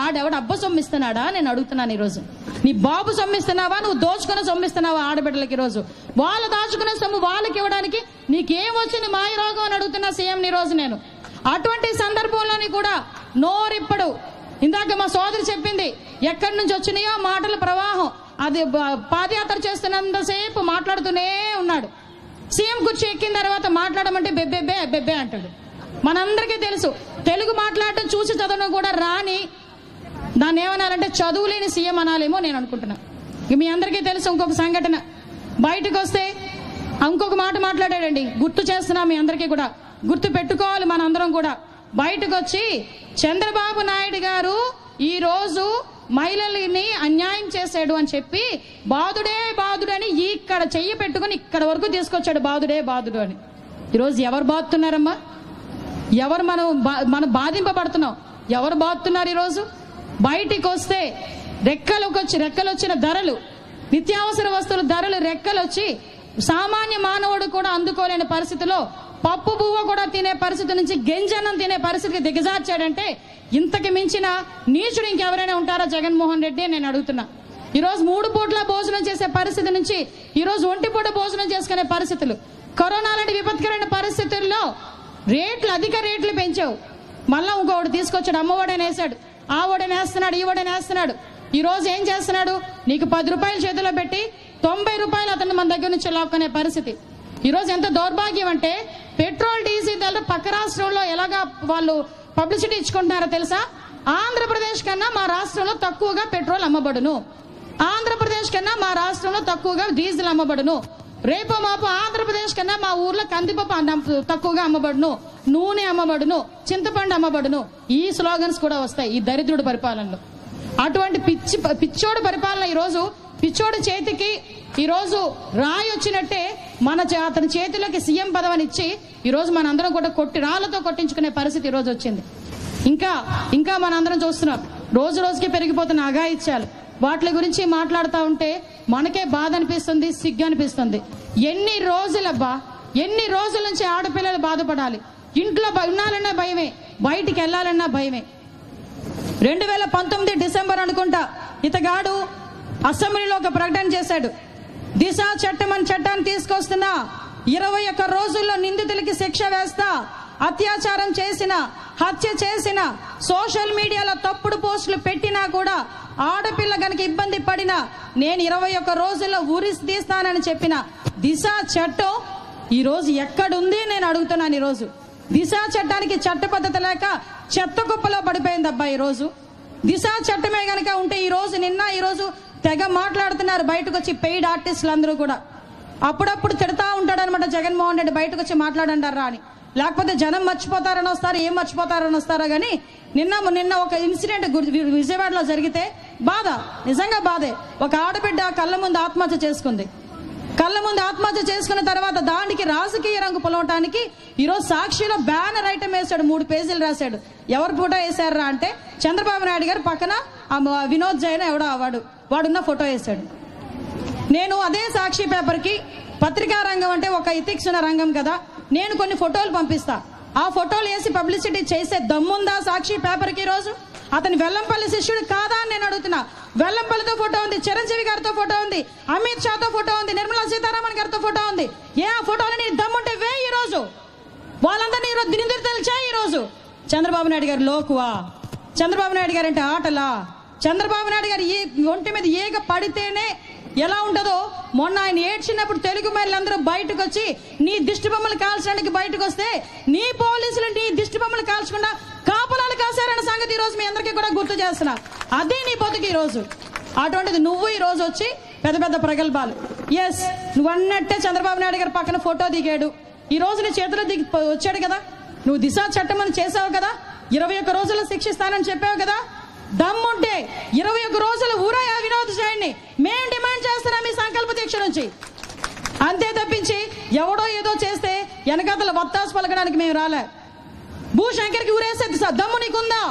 ఆడెవడు అబ్బ సొమ్మిస్తున్నాడా నేను అడుగుతున్నాను ఈరోజు నీ బాబు సొమ్మిస్తున్నావా నువ్వు దోచుకుని సొమ్మిస్తున్నావా ఆడబిడ్డలకి ఈరోజు వాళ్ళు దాచుకునే సొమ్ము వాళ్ళకి ఇవ్వడానికి నీకేం వచ్చింది మాయ రోగం అని అడుగుతున్నా సీఎం ఈ రోజు నేను అటువంటి సందర్భంలోని కూడా నోరిప్పుడు ఇందాక మా సోదరి చెప్పింది ఎక్కడి నుంచి వచ్చినాయో మాటల ప్రవాహం అది బ- పాదయాత్ర చేస్తున్నంతసేపు మాట్లాడుతూనే ఉన్నాడు సీఎం కుర్చీ ఎక్కిన తర్వాత మాట్లాడమంటే బెబ్బెబ్బే బెబ్బే అంటాడు మనందరికీ తెలుసు తెలుగు మాట్లాడటం చూసి చదవడం కూడా రాని దాన్ని ఏమనాలంటే చదువు లేని సీఎం అనాలేమో నేను అనుకుంటున్నా ఇక మీ అందరికీ తెలుసు ఇంకొక సంఘటన బయటకు వస్తే ఇంకొక మాట మాట్లాడాడండి గుర్తు చేస్తున్నా మీ అందరికీ కూడా గుర్తు పెట్టుకోవాలి మనందరం కూడా బయటకు వచ్చి చంద్రబాబు నాయుడు గారు ఈ రోజు మహిళల్ని అన్యాయం చేశాడు అని చెప్పి బాధుడే బాధుడు అని ఇక్కడ చెయ్యి పెట్టుకుని ఇక్కడ వరకు తీసుకొచ్చాడు బాధుడే బాధుడు అని ఈరోజు ఎవరు బాధుతున్నారమ్మా ఎవరు మనం బా- మనం బాధింపబడుతున్నాం ఎవరు బాధుతున్నారు ఈరోజు బయటికి వస్తే రెక్కలకు వచ్చి రెక్కలు వచ్చిన ధరలు నిత్యావసర వస్తువుల ధరలు రెక్కలు వచ్చి సామాన్య మానవుడు కూడా అందుకోలేని పరిస్థితిలో పప్పు బువ్వ కూడా తినే పరిస్థితి నుంచి గెంజన్నం తినే పరిస్థితికి దిగజార్చాడంటే ఇంతకు మించిన నీచుడు ఇంకెవరైనా ఉంటారా జగన్మోహన్ రెడ్డి అని నేను అడుగుతున్నా ఈ రోజు మూడు పూట్ల భోజనం చేసే పరిస్థితి నుంచి ఈ రోజు ఒంటి పూట భోజనం చేసుకునే పరిస్థితులు కరోనా లాంటి విపత్కరమైన పరిస్థితుల్లో రేట్లు అధిక రేట్లు పెంచావు మళ్ళా ఇంకొకటి తీసుకొచ్చాడు అమ్మఒడని వేసాడు ఆ ఓడని వేస్తున్నాడు ఈ ఓడని వేస్తున్నాడు ఈ రోజు ఏం చేస్తున్నాడు నీకు పది రూపాయలు చేతిలో పెట్టి తొంభై రూపాయలు అతను మన దగ్గర నుంచి లాక్కునే పరిస్థితి ఈ రోజు ఎంత దౌర్భాగ్యం అంటే పెట్రోల్ డీజిల్ ధరలు పక్క రాష్ట్రంలో ఎలాగా వాళ్ళు పబ్లిసిటీ ఇచ్చుకుంటున్నారో తెలుసా ఆంధ్రప్రదేశ్ కన్నా మా రాష్ట్రంలో తక్కువగా పెట్రోల్ అమ్మబడును ఆంధ్రప్రదేశ్ కన్నా మా రాష్ట్రంలో తక్కువగా డీజిల్ అమ్మబడును రేపు మాపు ఆంధ్రప్రదేశ్ కన్నా మా ఊర్లో కందిపప్పు అన్నం తక్కువగా అమ్మబడును నూనె అమ్మబడును చింతపండు అమ్మబడును ఈ స్లోగన్స్ కూడా వస్తాయి ఈ దరిద్రుడు పరిపాలనలో అటువంటి పిచ్చి పిచ్చోడు పరిపాలన ఈరోజు పిచ్చోడు చేతికి ఈరోజు రాయి వచ్చినట్టే మన చే- అతని చేతిలోకి సీఎం పదవిని ఇచ్చి ఈరోజు మనందరం కూడా కొట్టి రాళ్లతో కొట్టించుకునే పరిస్థితి ఈరోజు వచ్చింది ఇంకా ఇంకా మనందరం చూస్తున్నాం రోజు రోజుకి పెరిగిపోతున్న అఘాయిత్యాలు వాటి గురించి మాట్లాడుతూ ఉంటే మనకే బాధ అనిపిస్తుంది సిగ్గు అనిపిస్తుంది ఎన్ని రోజులబ్బా ఎన్ని రోజుల నుంచి ఆడపిల్లలు బాధపడాలి ఇంట్లో బ- ఉండాలన్నా భయమే బయటికి వెళ్ళాలన్నా భయమే రెండు వేల పంతొమ్మిది డిసెంబర్ అనుకుంటా ఇతగాడు అసెంబ్లీలో ఒక ప్రకటన చేశాడు దిశ చట్టం అని చట్టాన్ని తీసుకొస్తున్నా ఇరవై ఒక్క రోజుల్లో నిందితులకి శిక్ష వేస్తా అత్యాచారం చేసిన హత్య చేసిన సోషల్ మీడియాలో తప్పుడు పోస్టులు పెట్టినా కూడా ఆడపిల్ల గనక ఇబ్బంది పడినా నేను ఇరవై ఒక్క రోజుల్లో ఊరి తీస్తానని చెప్పిన దిశ చట్టం ఈ రోజు ఎక్కడుంది నేను అడుగుతున్నాను ఈ రోజు దిశ చట్టానికి చట్టబద్ధత లేక చెత్త కుప్పలో పడిపోయింది అబ్బా ఈ రోజు దిశ చట్టమే గనక ఉంటే ఈ రోజు నిన్న ఈ రోజు తెగ మాట్లాడుతున్నారు బయటకు వచ్చి పెయిడ్ ఆర్టిస్టులు అందరూ కూడా అప్పుడప్పుడు తిడతా ఉంటాడు అనమాట జగన్మోహన్ రెడ్డి బయటకు వచ్చి మాట్లాడంటారా అని లేకపోతే జనం మర్చిపోతారని వస్తారు ఏం మర్చిపోతారని వస్తారో కానీ నిన్న నిన్న ఒక ఇన్సిడెంట్ గురి- విజయవాడలో జరిగితే బాధ నిజంగా బాధే ఒక ఆడబిడ్డ కళ్ళ ముందు ఆత్మహత్య చేసుకుంది కళ్ళ ముందు ఆత్మహత్య చేసుకున్న తర్వాత దానికి రాజకీయ రంగు పొలవటానికి ఈరోజు సాక్షిలో బ్యానర్ ఐటమ్ వేశాడు మూడు పేజీలు రాశాడు ఎవరు ఫోటో వేశారా అంటే చంద్రబాబు నాయుడు గారు పక్కన ఆ మ- వినోద్ జైన్ ఎవడో వాడు వాడున్న ఫోటో వేశాడు నేను అదే సాక్షి పేపర్కి పత్రికా రంగం అంటే ఒక ఇథిక్స్ ఉన్న రంగం కదా నేను కొన్ని ఫోటోలు పంపిస్తా ఆ ఫోటోలు వేసి పబ్లిసిటీ చేసే దమ్ముందా సాక్షి పేపర్కి ఈరోజు అతని వెల్లంపల్లి శిష్యుడు కాదా అని నేను అడుగుతున్నా వెల్లంపల్లితో ఫోటో ఉంది చిరంజీవి గారితో ఫోటో ఉంది అమిత్ షాతో ఫోటో ఉంది నిర్మలా సీతారామన్ గారితో ఫోటో ఉంది ఏ ఆ ఫోటోలు నీ దమ్ముంటే వే ఈ రోజు వాళ్ళందరినీ ఈరోజు నిందితులు చేయి ఈరోజు చంద్రబాబు నాయుడు గారు లోకువా చంద్రబాబు నాయుడు గారు అంటే ఆటలా చంద్రబాబు నాయుడు గారు ఏ ఒంటి మీద ఏగ పడితేనే ఎలా ఉంటుందో మొన్న ఆయన ఏడ్చినప్పుడు తెలుగు మహిళలందరూ బయటకు వచ్చి నీ దిష్టి బొమ్మలు కాల్చడానికి బయటకు వస్తే నీ పోలీసులు నీ దిష్టి బొమ్మలు కాల్చకుండా కాపలాలు కాశారన్న సంగతి ఈ రోజు మీ అందరికీ కూడా గుర్తు చేస్తున్నా అదే నీ బతుకు ఈ రోజు అటువంటిది నువ్వు ఈ రోజు వచ్చి పెద్ద పెద్ద ప్రగల్భాలు ఎస్ నువ్వు అన్నట్టే చంద్రబాబు నాయుడు గారి పక్కన ఫోటో దిగాడు ఈ రోజు నీ చేతిలో దిగి పో- వచ్చాడు కదా నువ్వు దిశ చట్టం అని చేసావు కదా ఇరవై ఒక్క రోజుల్లో శిక్షిస్తానని చెప్పావు కదా దమ్ముంటే ఇరవై ఒక్క రోజులు ఊరయ్య వినోద్ చేయండి మేము డిమాండ్ చేస్తున్నాం ఈ సంకల్ప దీక్ష నుంచి అంతే తప్పించి ఎవడో ఏదో చేస్తే వెనకాతల వత్తాసు పలకడానికి మేము రాలే భూశంకర్కి ఊరేసే స- దమ్ము నీకుందా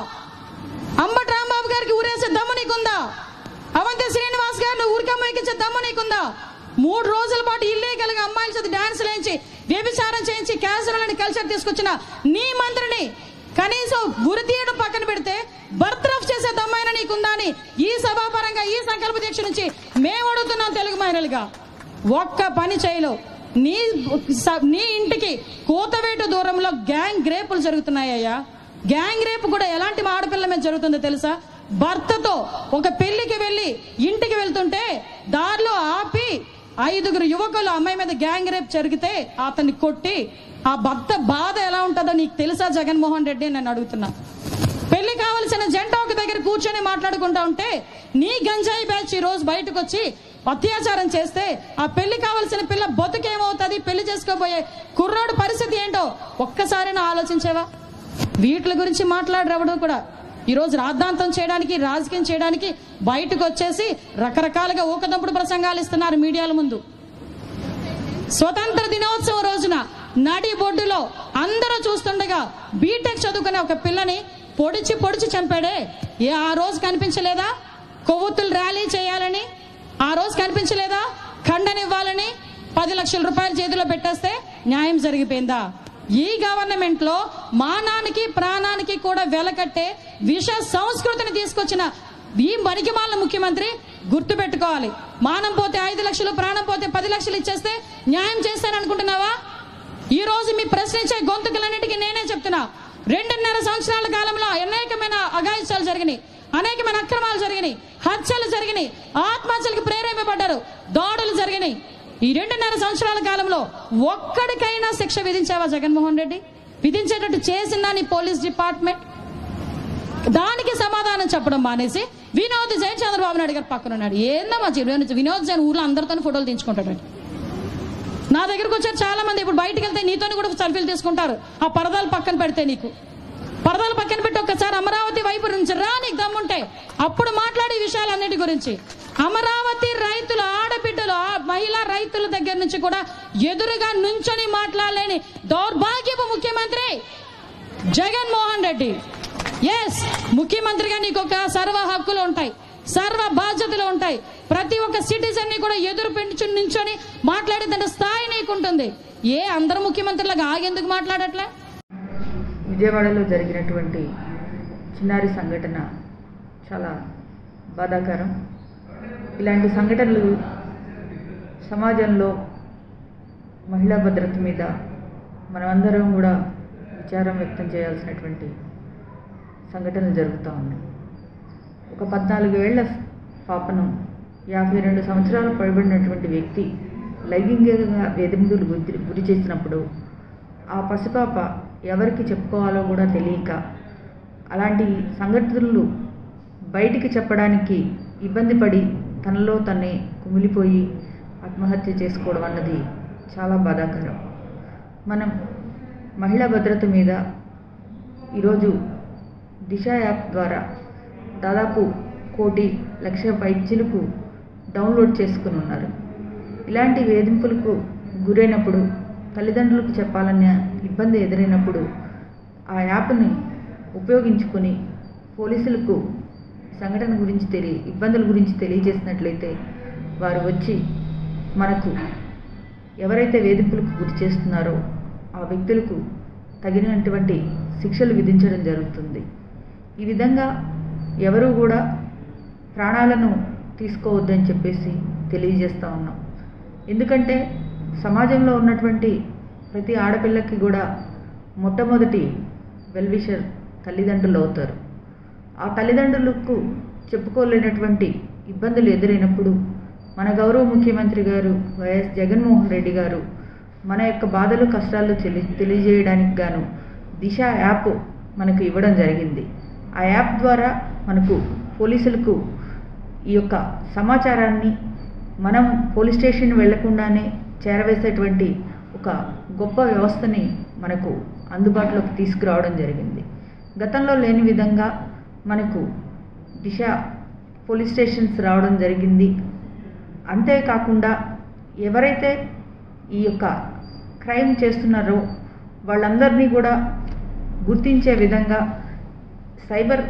అంబటి రాంబాబు గారికి ఊరేసే దమ్ము నీకుందా అవంతి శ్రీనివాస్ గారిని ఊరికమ్మ ఎక్కించే దమ్ము నీకుందా మూడు రోజుల పాటు ఇల్లీగల్ గా అమ్మాయిల చేత డాన్స్ లేంచి వ్యభిచారం చేయించి క్యాజువల్ అని కల్చర్ తీసుకొచ్చిన నీ మంత్రిని కనీసం గురి తీయడం పక్కన పెడితే బర్త్రఫ్ చేసే దమ్మైన నీకుందా అని ఈ సభాపరంగా ఈ సంకల్ప దీక్ష నుంచి మేము అడుగుతున్నాం తెలుగు మహిళలుగా ఒక్క పని చేయలో నీ స- నీ ఇంటికి కూతవేటు దూరంలో గ్యాంగ్ రేపులు జరుగుతున్నాయ్యా గ్యాంగ్ రేపు కూడా ఎలాంటి మా ఆడపిల్ల మీద జరుగుతుందో తెలుసా భర్తతో ఒక పెళ్లికి వెళ్ళి ఇంటికి వెళ్తుంటే దారిలో ఆపి ఐదుగురు యువకులు అమ్మాయి మీద గ్యాంగ్ రేప్ జరిగితే అతన్ని కొట్టి ఆ భర్త బాధ ఎలా ఉంటుందో నీకు తెలుసా జగన్మోహన్ రెడ్డి అని నేను అడుగుతున్నా పెళ్లి కావలసిన జంట ఒక దగ్గర కూర్చొని మాట్లాడుకుంటా ఉంటే నీ గంజాయి బ్యాచ్ ఈ రోజు బయటకు వచ్చి అత్యాచారం చేస్తే ఆ పెళ్లి కావలసిన పిల్ల బతుకేమవుతుంది పెళ్లి చేసుకోబోయే కుర్రాడు పరిస్థితి ఏంటో ఒక్కసారి ఆలోచించేవా వీటి గురించి మాట్లాడరవడం కూడా ఈ రోజు రాద్ధాంతం చేయడానికి రాజకీయం చేయడానికి బయటకు వచ్చేసి రకరకాలుగా ఊకదంపుడు ప్రసంగాలు ఇస్తున్నారు మీడియాల ముందు స్వతంత్ర దినోత్సవం రోజున నడి బొడ్డులో అందరూ చూస్తుండగా బీటెక్ చదువుకునే ఒక పిల్లని పొడిచి పొడిచి చంపాడే ఏ ఆ రోజు కనిపించలేదా కొవ్వొత్తులు ర్యాలీ చేయాలని ఆ రోజు కనిపించలేదా ఖండనివ్వాలని పది లక్షల రూపాయలు చేతిలో పెట్టేస్తే న్యాయం జరిగిపోయిందా ఈ గవర్నమెంట్ లో మానానికి ప్రాణానికి కూడా వెలకట్టే విష సంస్కృతిని తీసుకొచ్చిన ఈ మరికిమాల ముఖ్యమంత్రి గుర్తు పెట్టుకోవాలి మానం పోతే ఐదు లక్షలు ప్రాణం పోతే పది లక్షలు ఇచ్చేస్తే న్యాయం చేస్తారనుకుంటున్నావా ఈ రోజు మీ ప్రశ్నించే గొంతుకులన్నిటికీ నేనే చెప్తున్నా రెండున్నర సంవత్సరాల కాలంలో అనేకమైన అఘాయిత్యాలు జరిగినాయి అనేకమైన అక్రమాలు జరిగినాయి హత్యలు జరిగినాయి ఆత్మహత్యలకు ప్రేరేపబడ్డారు దాడులు జరిగినాయి ఈ రెండున్నర సంవత్సరాల కాలంలో ఒక్కడికైనా శిక్ష విధించావా జగన్మోహన్ రెడ్డి విధించేటట్టు చేసిందా నీ పోలీస్ డిపార్ట్మెంట్ దానికి సమాధానం చెప్పడం మానేసి వినోద్ జైన్ చంద్రబాబు నాయుడు గారు పక్కన ఉన్నాడు ఏందమ్మా వినోద్ వినోద్ జైన్ ఊర్లో అందరితో ఫోటోలు తీయించుకుంటాడు నా దగ్గరకు వచ్చారు చాలా మంది ఇప్పుడు బయటికి వెళ్తే నీతో కూడా సెల్ఫీలు తీసుకుంటారు ఆ పరదాలు పక్కన పెడితే నీకు పరదాలు పక్కన పెట్టి ఒక్కసారి అమరావతి వైపు నుంచి రా నీకు దమ్ముంటే అప్పుడు మాట్లాడే విషయాలన్నిటి గురించి అమరావతి రైతుల ఆడబిడ్డలు ఆ మహిళా రైతుల దగ్గర నుంచి కూడా ఎదురుగా నుంచొని మాట్లాడలేని దౌర్భాగ్యపు ముఖ్యమంత్రి జగన్మోహన్ రెడ్డి ఎస్ ముఖ్యమంత్రిగా నీకు ఒక సర్వ హక్కులు ఉంటాయి సర్వ బాధ్యతలు ఉంటాయి ప్రతి ఒక్క సిటిజన్ ని కూడా ఎదురు పెంచుని నించొని మాట్లాడేదంటే స్థాయి నీకుంటుంది ఏ అందరు ముఖ్యమంత్రులకు ఆగెందుకు మాట్లాడట్లే విజయవాడలో జరిగినటువంటి చిన్నారి సంఘటన చాలా బాధాకరం ఇలాంటి సంఘటనలు సమాజంలో మహిళా భద్రత మీద మనమందరం కూడా విచారం వ్యక్తం చేయాల్సినటువంటి సంఘటనలు జరుగుతూ ఉన్నాయి ఒక పద్నాలుగు ఏళ్ల పాపను యాభై రెండు సంవత్సరాలు పైబడినటువంటి వ్యక్తి లైంగికంగా వేధింపులు గురి గురి చేసినప్పుడు ఆ పసిపాప ఎవరికి చెప్పుకోవాలో కూడా తెలియక అలాంటి సంఘటనలు బయటికి చెప్పడానికి ఇబ్బంది పడి తనలో తనే కుమిలిపోయి ఆత్మహత్య చేసుకోవడం అన్నది చాలా బాధాకరం మనం మహిళా భద్రత మీద ఈరోజు దిశ యాప్ ద్వారా దాదాపు కోటి లక్ష పైచిలకు డౌన్లోడ్ చేసుకుని ఉన్నారు ఇలాంటి వేధింపులకు గురైనప్పుడు తల్లిదండ్రులకు చెప్పాలన్న ఇబ్బంది ఎదురైనప్పుడు ఆ యాప్ని ఉపయోగించుకొని పోలీసులకు సంఘటన గురించి తెలియ ఇబ్బందుల గురించి తెలియజేసినట్లయితే వారు వచ్చి మనకు ఎవరైతే వేధింపులకు గురి చేస్తున్నారో ఆ వ్యక్తులకు తగినటువంటి శిక్షలు విధించడం జరుగుతుంది ఈ విధంగా ఎవరు కూడా ప్రాణాలను తీసుకోవద్దని చెప్పేసి తెలియజేస్తూ ఉన్నాం ఎందుకంటే సమాజంలో ఉన్నటువంటి ప్రతి ఆడపిల్లకి కూడా మొట్టమొదటి వెల్విషర్ తల్లిదండ్రులు అవుతారు ఆ తల్లిదండ్రులకు చెప్పుకోలేనటువంటి ఇబ్బందులు ఎదురైనప్పుడు మన గౌరవ ముఖ్యమంత్రి గారు వైఎస్ జగన్మోహన్ రెడ్డి గారు మన యొక్క బాధలు కష్టాలు తెలి తెలియజేయడానికి గాను దిశ యాప్ మనకు ఇవ్వడం జరిగింది ఆ యాప్ ద్వారా మనకు పోలీసులకు ఈ యొక్క సమాచారాన్ని మనం పోలీస్ స్టేషన్ వెళ్లకుండానే చేరవేసేటువంటి ఒక గొప్ప వ్యవస్థని మనకు అందుబాటులోకి తీసుకురావడం జరిగింది గతంలో లేని విధంగా మనకు దిశ పోలీస్ స్టేషన్స్ రావడం జరిగింది అంతేకాకుండా ఎవరైతే ఈ యొక్క క్రైమ్ చేస్తున్నారో వాళ్ళందరినీ కూడా గుర్తించే విధంగా సైబర్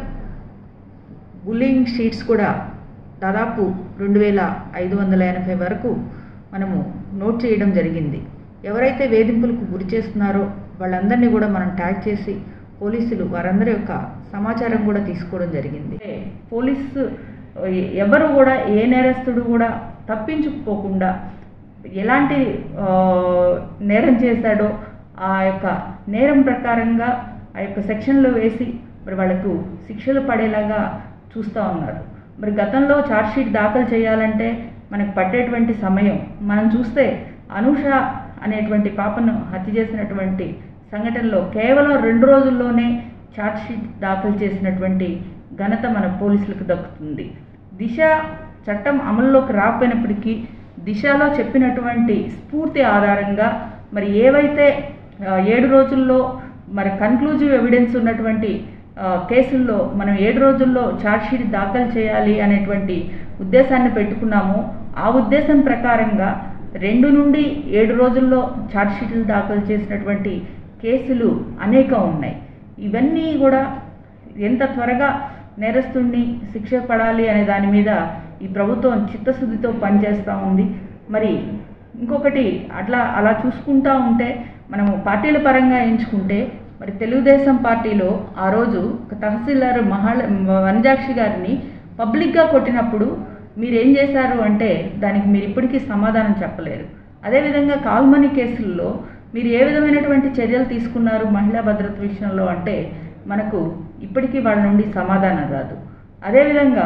బుల్లింగ్ షీట్స్ కూడా దాదాపు రెండు వేల ఐదు వందల ఎనభై వరకు మనము నోట్ చేయడం జరిగింది ఎవరైతే వేధింపులకు గురి చేస్తున్నారో వాళ్ళందరినీ కూడా మనం ట్యాగ్ చేసి పోలీసులు వారందరి యొక్క సమాచారం కూడా తీసుకోవడం జరిగింది పోలీసు ఎవరు కూడా ఏ నేరస్తుడు కూడా తప్పించుకుపోకుండా ఎలాంటి ఆ, నేరం చేశాడో ఆ యొక్క నేరం ప్రకారంగా ఆ యొక్క సెక్షన్లో వేసి మరి వాళ్ళకు శిక్షలు పడేలాగా చూస్తూ ఉన్నారు మరి గతంలో ఛార్జ్షీట్ దాఖలు చేయాలంటే మనకు పట్టేటువంటి సమయం మనం చూస్తే అనూష అనేటువంటి పాపను హత్య చేసినటువంటి సంఘటనలో కేవలం రెండు రోజుల్లోనే ఛార్జ్షీట్ దాఖలు చేసినటువంటి ఘనత మన పోలీసులకు దక్కుతుంది దిశ చట్టం అమల్లోకి రాకపోయినప్పటికీ దిశలో చెప్పినటువంటి స్ఫూర్తి ఆధారంగా మరి ఏవైతే ఆ, ఏడు రోజుల్లో మరి కన్క్లూజివ్ ఎవిడెన్స్ ఉన్నటువంటి ఆ, కేసుల్లో మనం ఏడు రోజుల్లో ఛార్జ్షీట్ దాఖలు చేయాలి అనేటువంటి ఉద్దేశాన్ని పెట్టుకున్నామో ఆ ఉద్దేశం ప్రకారంగా రెండు నుండి ఏడు రోజుల్లో ఛార్జ్షీట్లు దాఖలు చేసినటువంటి కేసులు అనేకం ఉన్నాయి ఇవన్నీ కూడా ఎంత త్వరగా నేరస్తుడిని శిక్ష పడాలి అనే దాని మీద ఈ ప్రభుత్వం చిత్తశుద్ధితో పనిచేస్తూ ఉంది మరి ఇంకొకటి అట్లా అలా చూసుకుంటా ఉంటే మనము పార్టీల పరంగా ఎంచుకుంటే మరి తెలుగుదేశం పార్టీలో ఆ రోజు ఒక తహసీల్దార్ మహాళ వనజాక్షి గారిని పబ్లిక్గా కొట్టినప్పుడు మీరు ఏం చేశారు అంటే దానికి మీరు ఇప్పటికీ సమాధానం చెప్పలేరు అదేవిధంగా కాల్మనీ కేసుల్లో మీరు ఏ విధమైనటువంటి చర్యలు తీసుకున్నారు మహిళా భద్రత విషయంలో అంటే మనకు ఇప్పటికీ వాళ్ళ నుండి సమాధానం రాదు అదేవిధంగా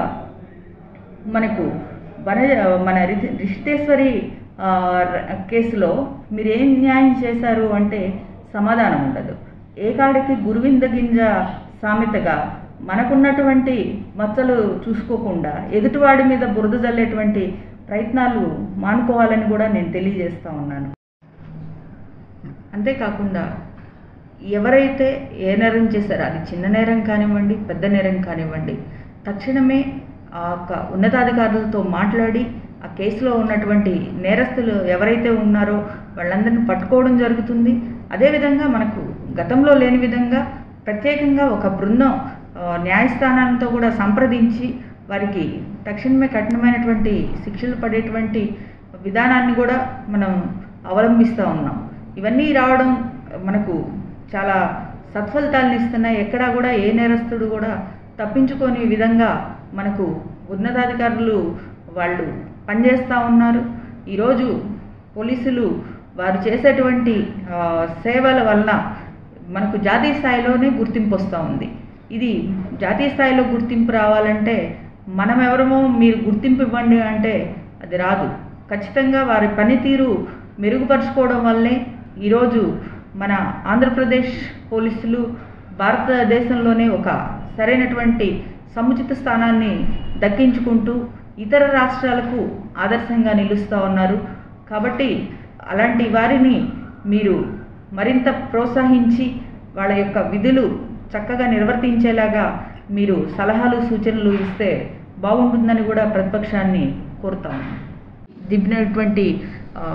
మనకు వన మన రి- రిషితేశ్వరి ఆ, ర- కేసులో మీరు ఏం న్యాయం చేశారు అంటే సమాధానం ఉండదు ఏ కాడికి గురువింద గింజ సామెతగా మనకున్నటువంటి మచ్చలు చూసుకోకుండా ఎదుటివాడి మీద బురద జల్లేటువంటి ప్రయత్నాలు మానుకోవాలని కూడా నేను తెలియజేస్తా ఉన్నాను అంతేకాకుండా ఎవరైతే ఏ నేరం చేశారో అది చిన్న నేరం కానివ్వండి పెద్ద నేరం కానివ్వండి తక్షణమే ఆ యొక్క ఉన్నతాధికారులతో మాట్లాడి ఆ కేసులో ఉన్నటువంటి నేరస్తులు ఎవరైతే ఉన్నారో వాళ్ళందరినీ పట్టుకోవడం జరుగుతుంది అదేవిధంగా మనకు గతంలో లేని విధంగా ప్రత్యేకంగా ఒక బృందం ఆ, న్యాయస్థానాలతో కూడా సంప్రదించి వారికి తక్షణమే కఠినమైనటువంటి శిక్షలు పడేటువంటి విధానాన్ని కూడా మనం అవలంబిస్తూ ఉన్నాం ఇవన్నీ రావడం మనకు చాలా సత్ఫలితాలను ఇస్తున్నాయి ఎక్కడా కూడా ఏ నేరస్తుడు కూడా తప్పించుకోని విధంగా మనకు ఉన్నతాధికారులు వాళ్ళు పనిచేస్తూ ఉన్నారు ఈరోజు పోలీసులు వారు చేసేటువంటి ఆ, సేవల వలన మనకు జాతీయ స్థాయిలోనే గుర్తింపు వస్తూ ఉంది ఇది జాతీయ స్థాయిలో గుర్తింపు రావాలంటే మనం ఎవరమో మీరు గుర్తింపు ఇవ్వండి అంటే అది రాదు ఖచ్చితంగా వారి పనితీరు మెరుగుపరుచుకోవడం వల్లే ఈరోజు మన ఆంధ్రప్రదేశ్ పోలీసులు భారతదేశంలోనే ఒక సరైనటువంటి సముచిత స్థానాన్ని దక్కించుకుంటూ ఇతర రాష్ట్రాలకు ఆదర్శంగా నిలుస్తూ ఉన్నారు కాబట్టి అలాంటి వారిని మీరు మరింత ప్రోత్సహించి వాళ్ళ యొక్క విధులు చక్కగా నిర్వర్తించేలాగా మీరు సలహాలు సూచనలు ఇస్తే బాగుంటుందని కూడా ప్రతిపక్షాన్ని కోరుతాము దిబ్బినటువంటి ఆ,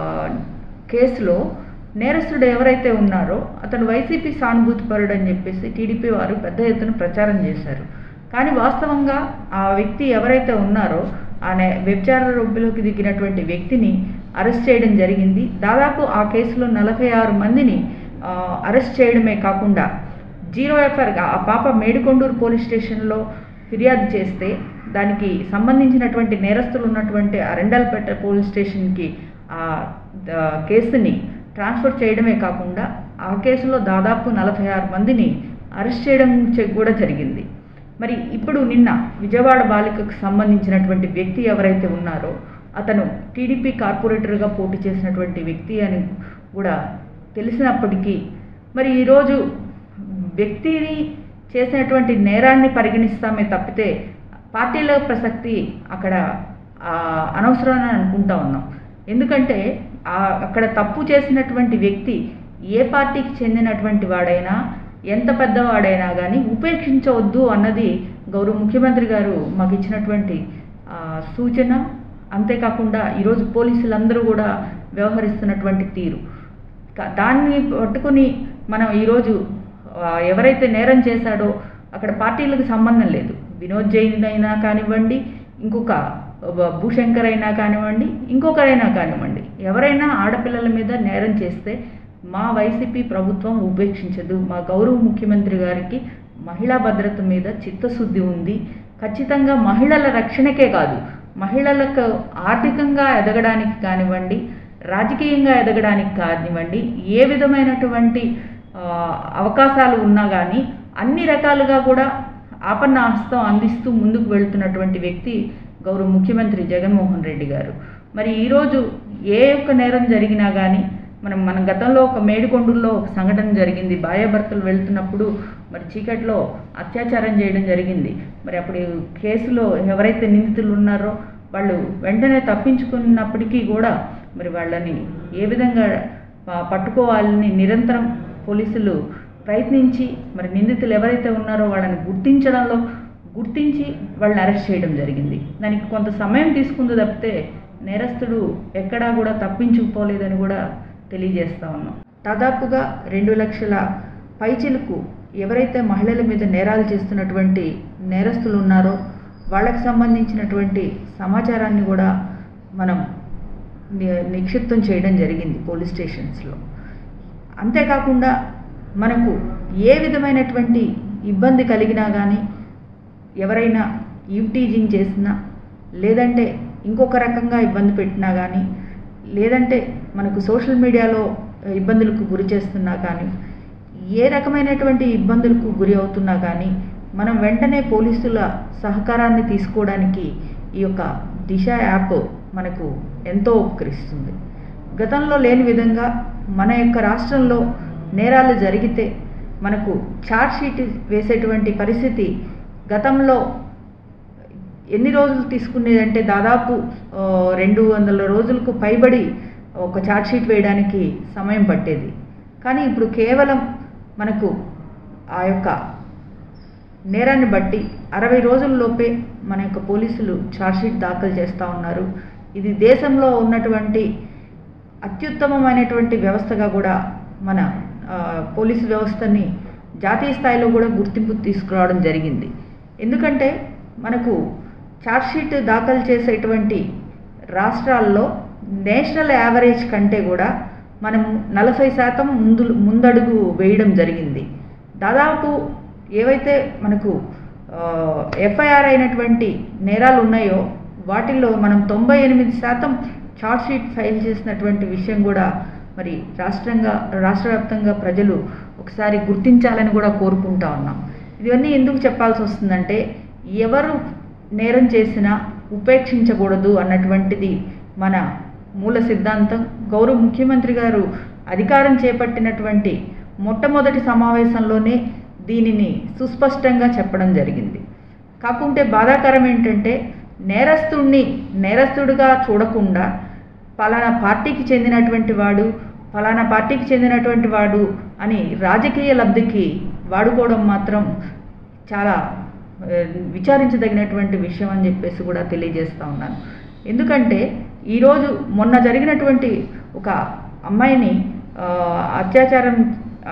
కేసులో నేరస్తుడు ఎవరైతే ఉన్నారో అతను వైసీపీ సానుభూతిపరుడు అని చెప్పేసి టీడీపీ వారు పెద్ద ఎత్తున ప్రచారం చేశారు కానీ వాస్తవంగా ఆ వ్యక్తి ఎవరైతే ఉన్నారో ఆ నే- వ్యభిచార రొబ్బిలోకి దిగినటువంటి వ్యక్తిని అరెస్ట్ చేయడం జరిగింది దాదాపు ఆ కేసులో నలభై ఆరు మందిని ఆ, అరెస్ట్ చేయడమే కాకుండా జీరో ఎఫ్ఐఆర్ ఆ పాప మేడికొండూరు పోలీస్ స్టేషన్లో ఫిర్యాదు చేస్తే దానికి సంబంధించినటువంటి నేరస్తులు ఉన్నటువంటి అరెండల్పేట పోలీస్ స్టేషన్కి ఆ ద- కేసుని ట్రాన్స్ఫర్ చేయడమే కాకుండా ఆ కేసులో దాదాపు నలభై ఆరు మందిని అరెస్ట్ చేయడం చె- కూడా జరిగింది మరి ఇప్పుడు నిన్న విజయవాడ బాలికకు సంబంధించినటువంటి వ్యక్తి ఎవరైతే ఉన్నారో అతను టీడీపీ కార్పొరేటర్గా పోటీ చేసినటువంటి వ్యక్తి అని కూడా తెలిసినప్పటికీ మరి ఈరోజు వ్యక్తిని చేసినటువంటి నేరాన్ని పరిగణిస్తామే తప్పితే పార్టీల ప్రసక్తి అక్కడ ఆ, అనవసరం అని అనుకుంటా ఉన్నాం ఎందుకంటే ఆ అక్కడ తప్పు చేసినటువంటి వ్యక్తి ఏ పార్టీకి చెందినటువంటి వాడైనా ఎంత పెద్దవాడైనా కానీ ఉపేక్షించవద్దు అన్నది గౌరవ ముఖ్యమంత్రి గారు మాకు ఇచ్చినటువంటి ఆ, సూచన అంతేకాకుండా ఈరోజు పోలీసులందరూ కూడా వ్యవహరిస్తున్నటువంటి తీరు కా- దాన్ని పట్టుకుని మనం ఈరోజు ఆ, ఎవరైతే నేరం చేశాడో అక్కడ పార్టీలకు సంబంధం లేదు వినోద్ జైన్ అయినా కానివ్వండి ఇంకొక బ- భూశంకర్ అయినా కానివ్వండి ఇంకొకరైనా కానివ్వండి ఎవరైనా ఆడపిల్లల మీద నేరం చేస్తే మా వైసీపీ ప్రభుత్వం ఉపేక్షించదు మా గౌరవ ముఖ్యమంత్రి గారికి మహిళా భద్రత మీద చిత్తశుద్ధి ఉంది ఖచ్చితంగా మహిళల రక్షణకే కాదు మహిళలకు ఆర్థికంగా ఎదగడానికి కానివ్వండి రాజకీయంగా ఎదగడానికి కానివ్వండి ఏ విధమైనటువంటి ఆ, అవకాశాలు ఉన్నా కానీ అన్ని రకాలుగా కూడా ఆపన్న హస్తం అందిస్తూ ముందుకు వెళ్తున్నటువంటి వ్యక్తి గౌరవ ముఖ్యమంత్రి జగన్మోహన్ రెడ్డి గారు మరి ఈరోజు ఏ ఒక్క నేరం జరిగినా కానీ మనం మన గతంలో ఒక మేడికొండూరులో ఒక సంఘటన జరిగింది భార్యాభర్తలు వెళ్తున్నప్పుడు మరి చీకట్లో అత్యాచారం చేయడం జరిగింది మరి అప్పుడు కేసులో ఎవరైతే నిందితులు ఉన్నారో వాళ్ళు వెంటనే తప్పించుకున్నప్పటికీ కూడా మరి వాళ్ళని ఏ విధంగా ప- పట్టుకోవాలని నిరంతరం పోలీసులు ప్రయత్నించి మరి నిందితులు ఎవరైతే ఉన్నారో వాళ్ళని గుర్తించడంలో గుర్తించి వాళ్ళని అరెస్ట్ చేయడం జరిగింది దానికి కొంత సమయం తీసుకుంది తప్పితే నేరస్తుడు ఎక్కడా కూడా తప్పించుకుపోలేదని కూడా తెలియజేస్తా ఉన్నాం దాదాపుగా రెండు లక్షల పైచిలకు ఎవరైతే మహిళల మీద నేరాలు చేస్తున్నటువంటి నేరస్తులు ఉన్నారో వాళ్ళకి సంబంధించినటువంటి సమాచారాన్ని కూడా మనం ని- నిక్షిప్తం చేయడం జరిగింది పోలీస్ స్టేషన్స్లో అంతేకాకుండా మనకు ఏ విధమైనటువంటి ఇబ్బంది కలిగినా కానీ ఎవరైనా ఈవ్టీజింగ్ చేసినా లేదంటే ఇంకొక రకంగా ఇబ్బంది పెట్టినా కానీ లేదంటే మనకు సోషల్ మీడియాలో ఇబ్బందులకు గురి చేస్తున్నా కానీ ఏ రకమైనటువంటి ఇబ్బందులకు గురి అవుతున్నా కానీ మనం వెంటనే పోలీసుల సహకారాన్ని తీసుకోవడానికి ఈ యొక్క దిశ యాప్ మనకు ఎంతో ఉపకరిస్తుంది గతంలో లేని విధంగా మన యొక్క రాష్ట్రంలో నేరాలు జరిగితే మనకు ఛార్జ్ షీట్ వేసేటువంటి పరిస్థితి గతంలో ఎన్ని రోజులు తీసుకునేదంటే దాదాపు ఆ, రెండు వందల రోజులకు పైబడి ఒక ఛార్జ్ షీట్ వేయడానికి సమయం పట్టేది కానీ ఇప్పుడు కేవలం మనకు ఆ యొక్క నేరాన్ని బట్టి అరవై రోజుల్లోపే మన యొక్క పోలీసులు ఛార్జ్షీట్ దాఖలు చేస్తూ ఉన్నారు ఇది దేశంలో ఉన్నటువంటి అత్యుత్తమమైనటువంటి వ్యవస్థగా కూడా మన ఆ, పోలీసు వ్యవస్థని జాతీయ స్థాయిలో కూడా గుర్తింపు తీసుకురావడం జరిగింది ఎందుకంటే మనకు ఛార్జ్షీట్ దాఖలు చేసేటువంటి రాష్ట్రాల్లో నేషనల్ యావరేజ్ కంటే కూడా మనం నలభై శాతం ముందు ముందడుగు వేయడం జరిగింది దాదాపు ఏవైతే మనకు ఎఫ్ఐఆర్ అయినటువంటి నేరాలు ఉన్నాయో వాటిల్లో మనం తొంభై ఎనిమిది శాతం ఛార్జ్షీట్ ఫైల్ చేసినటువంటి విషయం కూడా మరి రాష్ట్రంగా రాష్ట్ర వ్యాప్తంగా ప్రజలు ఒకసారి గుర్తించాలని కూడా కోరుకుంటా ఉన్నాం ఇవన్నీ ఎందుకు చెప్పాల్సి వస్తుందంటే ఎవరు నేరం చేసినా ఉపేక్షించకూడదు అన్నటువంటిది మన మూల సిద్ధాంతం గౌరవ ముఖ్యమంత్రి గారు అధికారం చేపట్టినటువంటి మొట్టమొదటి సమావేశంలోనే దీనిని సుస్పష్టంగా చెప్పడం జరిగింది కాకుంటే బాధాకరం ఏంటంటే నేరస్తుడిని నేరస్తుడిగా చూడకుండా పలానా పార్టీకి చెందినటువంటి వాడు ఫలానా పార్టీకి చెందినటువంటి వాడు అని రాజకీయ లబ్ధికి వాడుకోవడం మాత్రం చాలా ఆ, విచారించదగినటువంటి విషయం అని చెప్పేసి కూడా తెలియజేస్తా ఉన్నాను ఎందుకంటే ఈరోజు మొన్న జరిగినటువంటి ఒక అమ్మాయిని ఆ, అత్యాచారం ఆ,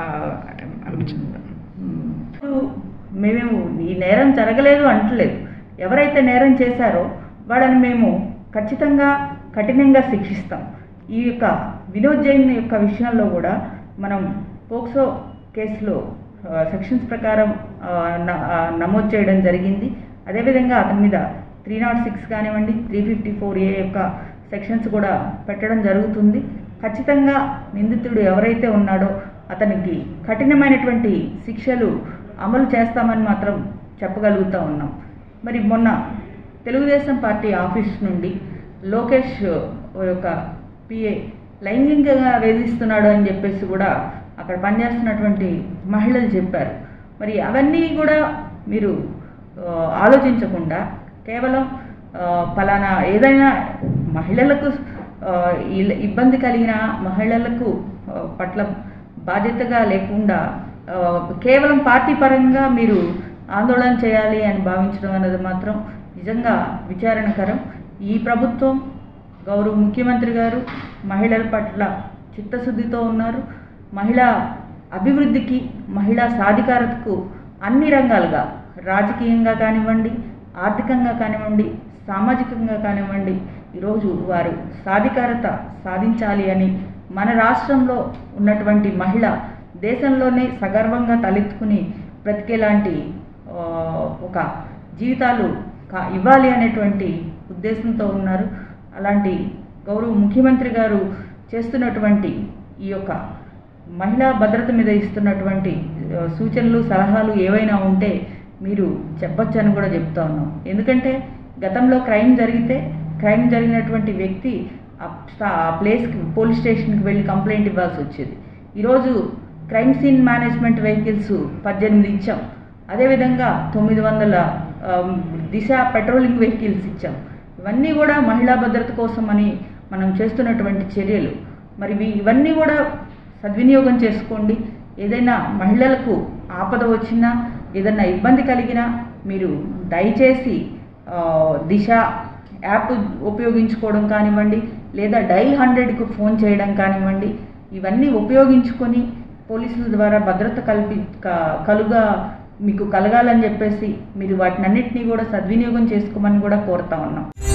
ఉమ్, మేమేము ఈ నేరం జరగలేదు అంటలేదు ఎవరైతే నేరం చేశారో వాళ్ళని మేము ఖచ్చితంగా కఠినంగా శిక్షిస్తాం ఈ యొక్క వినోద్ జైన్ యొక్క విషయంలో కూడా మనం పోక్సో కేసులో ఆ, సెక్షన్స్ ప్రకారం ఆ, న- ఆ, నమోదు చేయడం జరిగింది అదేవిధంగా అతని మీద త్రీ నాట్ సిక్స్ కానివ్వండి త్రీ ఫిఫ్టీ ఫోర్ ఏ యొక్క సెక్షన్స్ కూడా పెట్టడం జరుగుతుంది ఖచ్చితంగా నిందితుడు ఎవరైతే ఉన్నాడో అతనికి కఠినమైనటువంటి శిక్షలు అమలు చేస్తామని మాత్రం చెప్పగలుగుతా ఉన్నాం మరి మొన్న తెలుగుదేశం పార్టీ ఆఫీస్ నుండి లోకేష్ యొక్క పిఏ లైంగికంగా వేధిస్తున్నాడు అని చెప్పేసి కూడా అక్కడ పనిచేస్తున్నటువంటి మహిళలు చెప్పారు మరి అవన్నీ కూడా మీరు ఆ, ఆలోచించకుండా కేవలం ఆ, పలానా ఏదైనా మహిళలకు ఆ, ఇల్- ఇబ్బంది కలిగిన మహిళలకు ఆ, పట్ల బాధ్యతగా లేకుండా ఆ, కేవలం పార్టీ పరంగా మీరు ఆందోళన చేయాలి అని భావించడం అనేది మాత్రం నిజంగా విచారణకరం ఈ ప్రభుత్వం గౌరవ ముఖ్యమంత్రి గారు మహిళల పట్ల చిత్తశుద్ధితో ఉన్నారు మహిళా అభివృద్ధికి మహిళా సాధికారతకు అన్ని రంగాలుగా రాజకీయంగా కానివ్వండి ఆర్థికంగా కానివ్వండి సామాజికంగా కానివ్వండి ఈరోజు వారు సాధికారత సాధించాలి అని మన రాష్ట్రంలో ఉన్నటువంటి మహిళ దేశంలోనే సగర్వంగా తలెత్తుకుని బ్రతికేలాంటి ఆ, ఒక జీవితాలు కా- ఇవ్వాలి అనేటువంటి ఉద్దేశంతో ఉన్నారు అలాంటి గౌరవ ముఖ్యమంత్రి గారు చేస్తున్నటువంటి ఈ యొక్క మహిళా భద్రత మీద ఇస్తున్నటువంటి ఆ, సూచనలు సలహాలు ఏవైనా ఉంటే మీరు చెప్పొచ్చు అని కూడా చెప్తా ఉన్నాం ఎందుకంటే గతంలో క్రైమ్ జరిగితే క్రైమ్ జరిగినటువంటి వ్యక్తి ఆ స్టా- ఆ ప్లేస్కి పోలీస్ స్టేషన్కి వెళ్ళి కంప్లైంట్ ఇవ్వాల్సి వచ్చేది ఈరోజు క్రైమ్ సీన్ మేనేజ్మెంట్ వెహికల్స్ పద్దెనిమిది ఇచ్చాం అదేవిధంగా తొమ్మిది వందల ఆమ్, దిశ పెట్రోలింగ్ వెహికల్స్ ఇచ్చాం ఇవన్నీ కూడా మహిళా భద్రత కోసం అని మనం చేస్తున్నటువంటి చర్యలు మరి ఇవి- ఇవన్నీ కూడా సద్వినియోగం చేసుకోండి ఏదైనా మహిళలకు ఆపద వచ్చినా ఏదైనా ఇబ్బంది కలిగినా మీరు దయచేసి ఆ, దిశ యాప్ ఉపయోగించుకోవడం కానివ్వండి లేదా డైల్ హండ్రెడ్కు ఫోన్ చేయడం కానివ్వండి ఇవన్నీ ఉపయోగించుకొని పోలీసుల ద్వారా భద్రత కల్పి క- కలుగా మీకు కలగాలని చెప్పేసి మీరు వాటినన్నిటినీ కూడా సద్వినియోగం చేసుకోమని కూడా కోరుతా ఉన్నాం